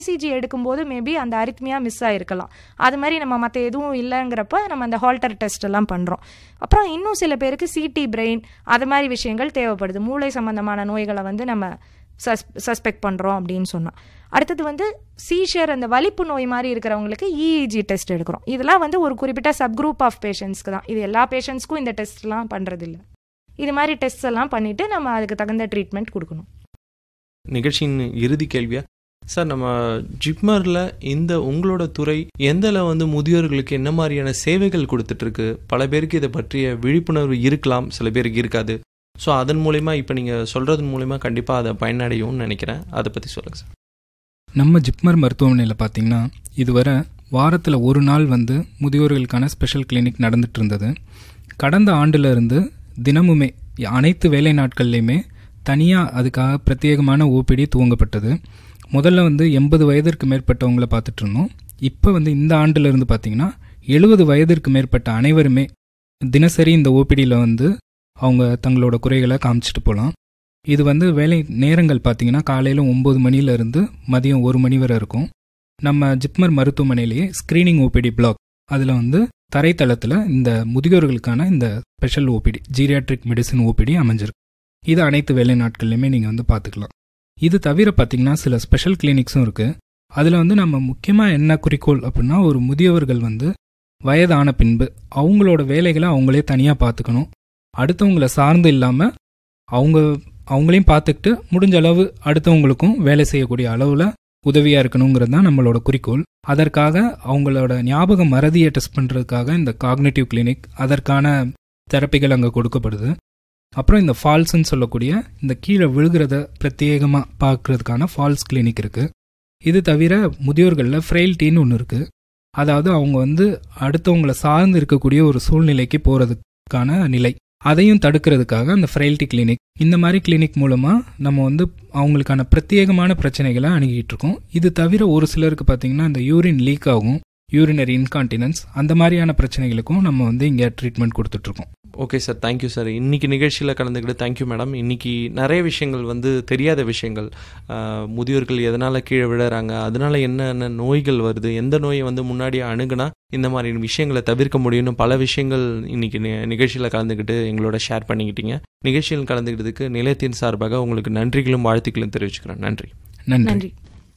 ECG எடுக்கும்போது maybe அந்த arrhythmia miss ஆயிருக்கலாம் அது மாதிரி நம்ம மற்ற எதுவும் இல்லைங்கிறப்ப நம்ம அந்த ஹால்டர் டெஸ்ட் எல்லாம் பண்ணுறோம் அப்புறம் இன்னும் சில பேருக்கு சிடி பிரெயின் அது மாதிரி விஷயங்கள் தேவைப்படுது மூளை சம்பந்தமான நோய்களை வந்து நம்ம சஸ் சஸ்பெக்ட் பண்ணுறோம் அப்படின்னு சொன்னோம் அடுத்தது வந்து சீஷர் அந்த வலிப்பு நோய் மாதிரி இருக்கிறவங்களுக்கு இஇஜி டெஸ்ட் எடுக்கிறோம் இதெல்லாம் வந்து ஒரு குறிப்பிட்ட சப் குரூப் ஆஃப் பேஷண்ட்ஸ்க்கு தான் இது எல்லா பேஷண்ட்ஸ்க்கும் இந்த டெஸ்ட்லாம் பண்ணுறதில்ல இது மாதிரி டெஸ்ட் எல்லாம் பண்ணிவிட்டு நம்ம அதுக்கு தகுந்த ட்ரீட்மெண்ட் கொடுக்கணும் நிகழ்ச்சியின் இறுதி கேள்வியா சார் நம்ம ஜிப்மரில் இந்த உங்களோட துறை எந்தல வந்து முதியோர்களுக்கு என்ன மாதிரியான சேவைகள் கொடுத்துட்ருக்கு பல பேருக்கு இதை பற்றிய விழிப்புணர்வு இருக்கலாம் சில பேருக்கு இருக்காது ஸோ அதன் மூலயமா இப்போ நீங்கள் சொல்கிறது மூலயமா கண்டிப்பாக அதை பயனடையும்னு நினைக்கிறேன் அதை பற்றி சொல்லுங்கள் சார் நம்ம ஜிப்மர் மருத்துவமனையில் பார்த்தீங்கன்னா இதுவரை வாரத்தில் ஒரு நாள் வந்து முதியோர்களுக்கான ஸ்பெஷல் கிளினிக் நடந்துட்டு இருந்தது கடந்த ஆண்டுல இருந்து தினமுமே அனைத்து வேலை நாட்கள்லையுமே தனியாக அதுக்காக பிரத்யேகமான ஓபிடி துவங்கப்பட்டது முதல்ல வந்து எண்பது வயதிற்கு மேற்பட்டவங்கள பார்த்துட்டு இருந்தோம் இப்போ வந்து இந்த ஆண்டுல இருந்து பார்த்தீங்கன்னா எழுபது வயதிற்கு மேற்பட்ட அனைவருமே தினசரி இந்த ஓபிடியில் வந்து அவங்க தங்களோட குறைகளை காமிச்சிட்டு போகலாம் இது வந்து வேலை நேரங்கள் பார்த்தீங்கன்னா காலையில் ஒம்பது மணிலேருந்து மதியம் ஒரு மணி வரை இருக்கும் நம்ம ஜிப்மர் மருத்துவமனையிலேயே ஸ்க்ரீனிங் ஓபிடி பிளாக் அதில் வந்து தரைத்தளத்தில் இந்த முதியோர்களுக்கான இந்த special OPD geriatric medicine OPD அமைஞ்சிருக்கு இது அனைத்து வேலை நாட்கள்லையுமே நீங்கள் வந்து பார்த்துக்கலாம் இது தவிர பார்த்தீங்கன்னா சில ஸ்பெஷல் கிளினிக்ஸும் இருக்குது அதில் வந்து நம்ம முக்கியமாக என்ன குறிக்கோள் அப்படின்னா ஒரு முதியவர்கள் வந்து வயதான பின்பு அவங்களோட வேலைகளை அவங்களே தனியாக பார்த்துக்கணும் அடுத்தவங்கள சார்ந்து இல்லாமல் அவங்க அவங்களையும் பார்த்துக்கிட்டு முடிஞ்ச அளவு அடுத்தவங்களுக்கும் வேலை செய்யக்கூடிய அளவில் உதவியாக இருக்கணுங்கிறது தான் நம்மளோட குறிக்கோள் அதற்காக அவங்களோட ஞாபக மறதியை டெஸ்ட் பண்ணுறதுக்காக இந்த காக்னேட்டிவ் கிளினிக் அதற்கான தெரப்பிகள் அங்கே கொடுக்கப்படுது அப்புறம் இந்த ஃபால்ஸ்ன்னு சொல்லக்கூடிய இந்த கீழே விழுகிறத பிரத்யேகமாக பார்க்கறதுக்கான ஃபால்ஸ் கிளினிக் இருக்குது இது தவிர முதியோர்களில் ஃப்ரெயில்ட்டின்னு ஒன்று இருக்குது அதாவது அவங்க வந்து அடுத்தவங்களை சார்ந்து இருக்கக்கூடிய ஒரு சூழ்நிலைக்கு போகிறதுக்கான நிலை அதையும் தடுக்கிறதுக்காக அந்த ஃப்ரைல்ட்டி கிளினிக் இந்த மாதிரி கிளினிக் மூலமாக நம்ம வந்து அவங்களுக்கான பிரத்யேகமான பிரச்சனைகளை அணுகிட்டு இருக்கோம் இது தவிர ஒரு சிலருக்கு பார்த்தீங்கன்னா இந்த யூரின் லீக் ஆகும் யூரினரி இன்கான்டினன்ஸ் அந்த மாதிரியான பிரச்சனைகளுக்கும் நம்ம வந்து இங்கே ட்ரீட்மெண்ட் கொடுத்துட்ருக்கோம் ஓகே சார் தேங்க்யூ சார் இன்னைக்கு நிகழ்ச்சியில் கலந்துக்கிட்டு தேங்க்யூ மேடம் இன்னைக்கு நிறைய விஷயங்கள் வந்து தெரியாத விஷயங்கள் ஆஹ், முதியோர்கள் எதனால் கீழே விழுறாங்க அதனால என்னென்ன நோய்கள் வருது எந்த நோயை வந்து முன்னாடி அணுகுனா இந்த மாதிரி விஷயங்களை தவிர்க்க முடியும்னு பல விஷயங்கள் இன்னைக்கு நி- நிகழ்ச்சியில் கலந்துக்கிட்டு எங்களோட ஷேர் பண்ணிக்கிட்டீங்க நிகழ்ச்சியில் கலந்துக்கிட்டதுக்கு நிலையத்தின் சார்பாக உங்களுக்கு நன்றிகளும் வாழ்த்துக்களும் தெரிவிச்சுக்கிறேன் நன்றி நன்றி நன்றி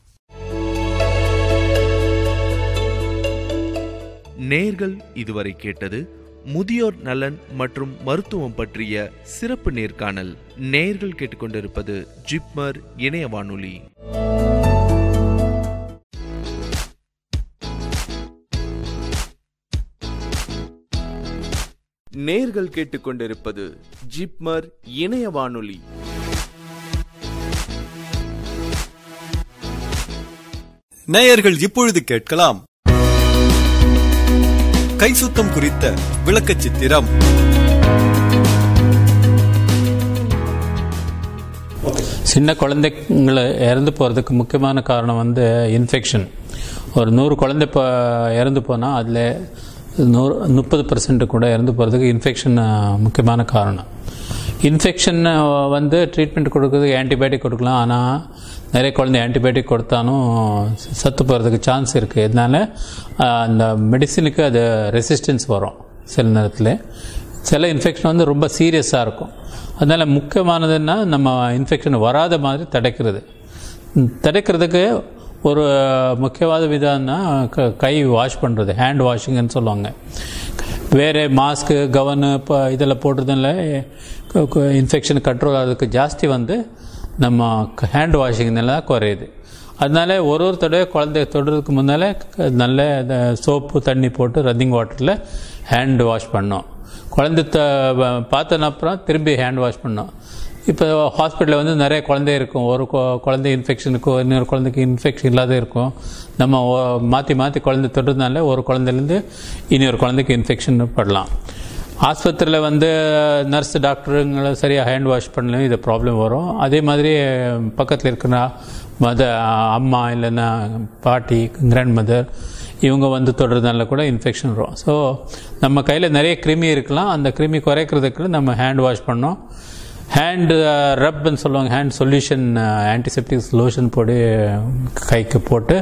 நேர்கள் இதுவரை கேட்டது முதியோர் நலன் மற்றும் மருத்துவம் பற்றிய சிறப்பு நேர்காணல் நேர்கள் கேட்டுக்கொண்டிருப்பது ஜிப்மர் இணைய வானொலி நேர்கள் கேட்டுக்கொண்டிருப்பது ஜிப்மர் இணைய வானொலி நேயர்கள் இப்பொழுது கேட்கலாம் கை சுத்தம் குறித்த விளக்கச் சித்திரம் சின்ன குழந்தைங்களை இறந்து போகிறதுக்கு முக்கியமான காரணம் வந்து இன்ஃபெக்ஷன் ஒரு நூறு குழந்தை இப்போ இறந்து போனால் அதில் நூறு முப்பது பர்சன்ட் கூட இறந்து போகிறதுக்கு இன்ஃபெக்ஷன் முக்கியமான காரணம் இன்ஃபெக்ஷன் வந்து ட்ரீட்மெண்ட் கொடுக்கறதுக்கு ஆன்டிபயோட்டிக் கொடுக்கலாம் ஆனால் நிறைய குழந்தை ஆன்டிபயோட்டிக் கொடுத்தாலும் சத்து போகிறதுக்கு சான்ஸ் இருக்குது இதனால ஆஹ், அந்த மெடிசினுக்கு அது ரெசிஸ்டன்ஸ் வரும் சில நேரத்தில் சில இன்ஃபெக்ஷன் வந்து ரொம்ப சீரியஸாக இருக்கும் அதனால் முக்கியமானதுன்னா நம்ம இன்ஃபெக்ஷன் வராத மாதிரி தடுக்கிறது ம், தடுக்கிறதுக்கு ஒரு முக்கியவாத விதம்னா க- கை வாஷ் பண்ணுறது ஹேண்ட் வாஷிங்னு சொல்லுவாங்க வேறு மாஸ்க்கு கவனு இப்போ இதில் போடுறதுனால இன்ஃபெக்ஷன் கண்ட்ரோல் ஆகிறதுக்கு ஜாஸ்தி வந்து நம்ம ஹேண்ட் வாஷிங்னால தான் குறையுது அதனால ஒரு ஒரு தடவை குழந்தைய தொடுறதுக்கு முன்னால் நல்ல இந்த சோப்பு தண்ணி போட்டு ரன்னிங் வாட்டரில் ஹேண்ட் வாஷ் பண்ணோம் குழந்தை த பார்த்தன அப்புறம் திரும்பி ஹேண்ட் வாஷ் பண்ணோம் இப்போ ஹாஸ்பிட்டலில் வந்து நிறைய குழந்தை இருக்கும் ஒரு கொ- குழந்தை இன்ஃபெக்ஷனுக்கு இன்னொரு குழந்தைக்கு இன்ஃபெக்ஷன் இல்லாத இருக்கும் நம்ம ஒ- மாற்றி மாற்றி குழந்தை தொடுறதுனால ஒரு குழந்தைலேருந்து இன்னொரு குழந்தைக்கு இன்ஃபெக்ஷன் படலாம் ஆஸ்பத்திரியில் வந்து நர்ஸ் டாக்டருங்களை சரியாக ஹேண்ட் வாஷ் பண்ணலையும் இது ப்ராப்ளம் வரும் அதே மாதிரி பக்கத்தில் இருக்கிற மத அம்மா இல்லைன்னா பாட்டி கிராண்ட் மதர் இவங்க வந்து தொடுறதுனால கூட இன்ஃபெக்ஷன் வரும் ஸோ நம்ம கையில் நிறைய கிருமி இருக்கலாம் அந்த கிருமி குறைக்கிறதுக்கு நம்ம ஹேண்ட் வாஷ் பண்ணோம் ஹேண்ட் ரப்னு சொல்லுவாங்க ஹேண்ட் சொல்யூஷன் ஆன்டிசெப்டிக் லோஷன் போட்டு கைக்கு போட்டு